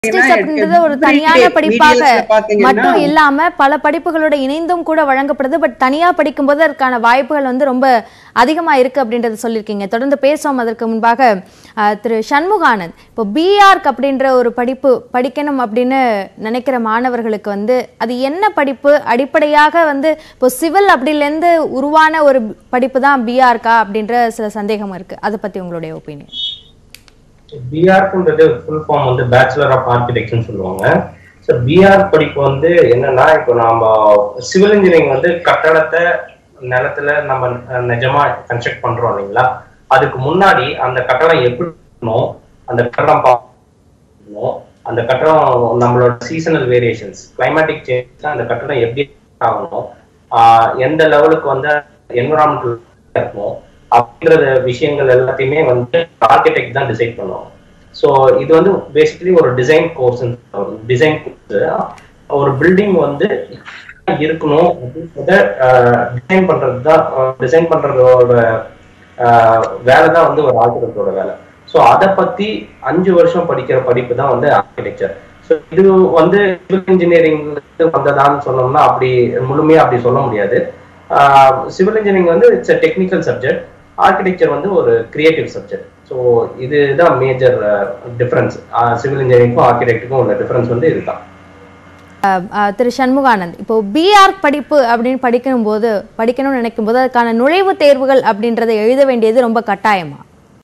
Statistics அப்படின்றது ஒரு தனியான படிப்பாக மட்டும் இல்லாம பல படிப்புகளோட இணைந்தும் கூட வழங்கப்படுது பட் தனியா படிக்கும்போது அதற்கான வாய்ப்புகள் வந்து ரொம்ப அதிகமா இருக்கு அப்படின்றத சொல்லியிருக்கீங்க தொடர்ந்து பேசுவோம் அதற்கு முன்பாக அஹ், திரு சண்முகானந்த் இப்போ பிஆர்க் அப்படின்ற ஒரு படிப்பு படிக்கணும் அப்படின்னு நினைக்கிற மாணவர்களுக்கு வந்து அது என்ன படிப்பு அடிப்படையாக வந்து இப்போ சிவில் அப்படிலேருந்து உருவான ஒரு படிப்பு தான் பிஆர்கா அப்படின்ற சில சந்தேகம் இருக்கு அதை பத்தி உங்களுடைய ஒப்பீனியன் பிஆர்க்குன்றது ஃபுல் ஃபார்ம் வந்து பேச்சுலர் ஆஃப் ஆர்கிடெக்ட்னு சொல்லுவாங்க ஸோ பிஆர் படிப்பு வந்து என்னன்னா இப்போ நம்ம சிவில் இன்ஜினியரிங் வந்து கட்டடத்தை நிலத்துல நம்ம அஹ், நிஜமா கன்ஸ்ட்ரக்ட் பண்றோம் இல்லைங்களா அதுக்கு முன்னாடி அந்த கட்டடம் எப்படி இருக்கணும் அந்த கட்டடம் பார்க்கணும் அந்த கட்டடம் நம்மளோட சீசனல் வேரியேஷன்ஸ் கிளைமேட்டிக் சேஞ்ச் அந்த கட்டடம் எப்படி ஆகணும் ஆஹ் எந்த லெவலுக்கு வந்து என்விரான்மெண்டல் இருக்கணும் அப்படிங்கிற விஷயங்கள் எல்லாத்தையுமே வந்து ஆர்கிடெக்ட் தான் டிசைட் பண்ணுவோம் ஸோ இது வந்து பேசிக்கலி ஒரு டிசைன் கோர்ஸ் டிசைன் கோர்ஸ் ஒரு பில்டிங் வந்து இருக்கணும் அப்படின்றத டிசைன் பண்றது தான் டிசைன் பண்றதோட ஆஹ் வேலை தான் வந்து ஒரு ஆர்கிடெக்டோட வேலை ஸோ அதை பத்தி அஞ்சு வருஷம் படிக்கிற படிப்பு தான் வந்து ஆர்கிடெக்சர் ஸோ இது வந்து சிவில் இன்ஜினியரிங் வந்ததான்னு சொன்னோம்னா அப்படி முழுமையா அப்படி சொல்ல முடியாது சிவில் இன்ஜினியரிங் வந்து இட்ஸ் டெக்னிக்கல் சப்ஜெக்ட் ஆர்கிடெக்சர் வந்து ஒரு கிரியேட்டிவ் சப்ஜெக்ட் ஸோ இதுதான் மேஜர் டிஃபரன்ஸ் சிவில் இன்ஜினியரிங்க்கும் ஆர்கிடெக்டுக்கும் உள்ள டிஃபரன்ஸ் வந்து இதுதான் அஹ் திரு சண்முகானந்த் இப்போ பிஆர்க் படிப்பு அப்படின்னு படிக்கும்போது படிக்கணும்னு நினைக்கும் போது அதுக்கான நுழைவுத் தேர்வுகள் அப்படின்றத எழுத வேண்டியது ரொம்ப கட்டாயமா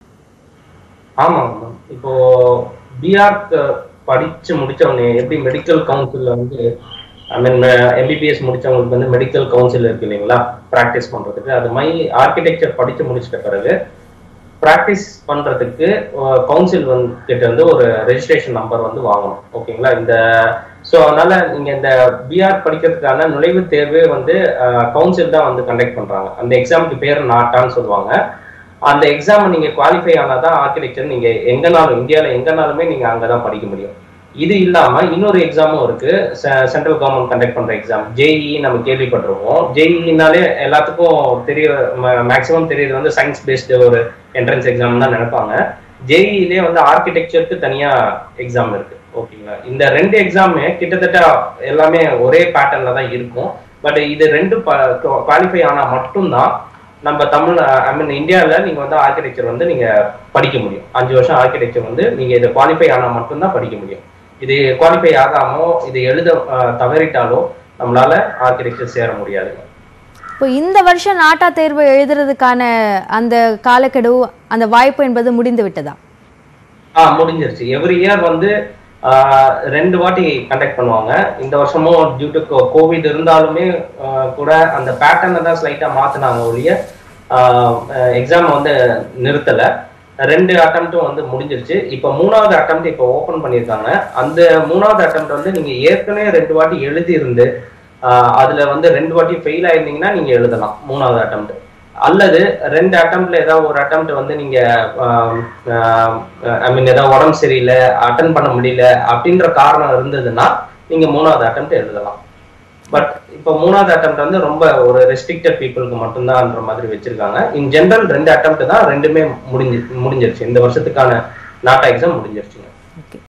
ஆமா ஆமா இப்போ பிஆர்க் படிச்சு முடிச்சவங்க எப்படி மெடிக்கல் கவுன்சில்ல வந்து ஐ மீன் எம்பிபிஎஸ் முடிச்சவங்களுக்கு வந்து மெடிக்கல் கவுன்சில் இருக்கு இல்லைங்களா ப்ராக்டிஸ் பண்றதுக்கு அது மாதிரி ஆர்கிடெக்சர் படிச்சு முடிச்சிட்ட பிறகு ப்ராக்டிஸ் பண்றதுக்கு கவுன்சில் வந்து கிட்ட இருந்து ஒரு ரெஜிஸ்ட்ரேஷன் நம்பர் வந்து வாங்கணும் ஓகேங்களா இந்த ஸோ அதனால நீங்க இந்த பிஆர் படிக்கிறதுக்கான நுழைவுத் தேர்வே வந்து கவுன்சில் தான் வந்து கண்டக்ட் பண்றாங்க அந்த எக்ஸாமுக்கு பேர் நாட்டான்னு சொல்லுவாங்க அந்த எக்ஸாம் நீங்க குவாலிஃபை ஆனாதான் ஆர்கிடெக்சர் நீங்க எங்கனாலும் இந்தியால எங்கனாலுமே நீங்க அங்கதான் படிக்க முடியும் இது இல்லாம இன்னொரு எக்ஸாமும் இருக்கு சென்ட்ரல் கவர்மெண்ட் கண்டக்ட் பண்ற எக்ஸாம் ஜேஇ நம்ம கேள்விப்பட்டிருக்கோம் ஜேஇனாலே எல்லாத்துக்கும் தெரிய மேக்சிமம் தெரியுது வந்து சயின்ஸ் பேஸ்டு ஒரு என்ட்ரன்ஸ் எக்ஸாம் தான் நினைப்பாங்க ஜேஇலே வந்து ஆர்கிடெக்சருக்கு தனியா எக்ஸாம் இருக்கு ஓகேங்களா இந்த ரெண்டு எக்ஸாமே கிட்டத்தட்ட எல்லாமே ஒரே பேட்டர்ன்ல தான் இருக்கும் பட் இது ரெண்டு குவாலிஃபை ஆனா மட்டும்தான் நம்ம தமிழ் ஐ மீன் இந்தியாவில் நீங்க வந்து ஆர்கிடெக்சர் வந்து நீங்க படிக்க முடியும் அஞ்சு வருஷம் ஆர்கிடெக்சர் வந்து நீங்க இதை குவாலிஃபை ஆனா மட்டும்தான் படிக்க முடியும் இது குவாலிஃபை ஆகாமோ இது எழுத அஹ், தவறிட்டாலோ நம்மளால ஆர்கிடெக்சர் சேர முடியாது இப்போ இந்த வருஷம் நாட்டா தேர்வு எழுதுறதுக்கான அந்த காலக்கெடு அந்த வாய்ப்பு என்பது முடிந்து விட்டதா ஆ முடிஞ்சிருச்சு எவ்ரி இயர் வந்து ஆஹ், ரெண்டு வாட்டி கண்டக்ட் பண்ணுவாங்க இந்த வருஷமும் டியூ டு கோவிட் இருந்தாலுமே ஆஹ், கூட அந்த பேட்டர்னை தான் ஸ்லைட்டா மாத்தினாங்க ஒழிய எக்ஸாம் வந்து நிறுத்தல ரெண்டு அட்டம்ப்டும் வந்து முடிஞ்சிருச்சு இப்போ மூணாவது அட்டம்ப்ட் இப்போ ஓபன் பண்ணியிருக்காங்க அந்த மூணாவது அட்டம்ப்ட் வந்து நீங்க ஏற்கனவே ரெண்டு வாட்டி எழுதி இருந்து ஆஹ், அதுல வந்து ரெண்டு வாட்டி ஃபெயில் ஆயிருந்தீங்கன்னா நீங்க எழுதலாம் மூணாவது அட்டம்ப்ட் அல்லது ரெண்டு அட்டம்ப்ட்ல ஏதாவது ஒரு அட்டம்ப்ட் வந்து நீங்க ஐ மீன் ஏதாவது உடம்பு சரியில்லை அட்டன் பண்ண முடியல அப்படின்ற காரணம் இருந்ததுன்னா நீங்க மூணாவது அட்டம்ப்ட் எழுதலாம் பட் இப்போ மூணாவது அட்டம்ப்ட் வந்து ரொம்ப ஒரு ரெஸ்ட்ரிக்டட் பீப்புளுக்கு மட்டும்தான்ற மாதிரி வச்சிருக்காங்க இன் ஜெனரல் ரெண்டு அட்டம்ப்ட் தான் ரெண்டுமே முடிஞ்சு முடிஞ்சிருச்சு இந்த வருஷத்துக்கான நாட்டா எக்ஸாம் முடிஞ்சிருச்சுங்க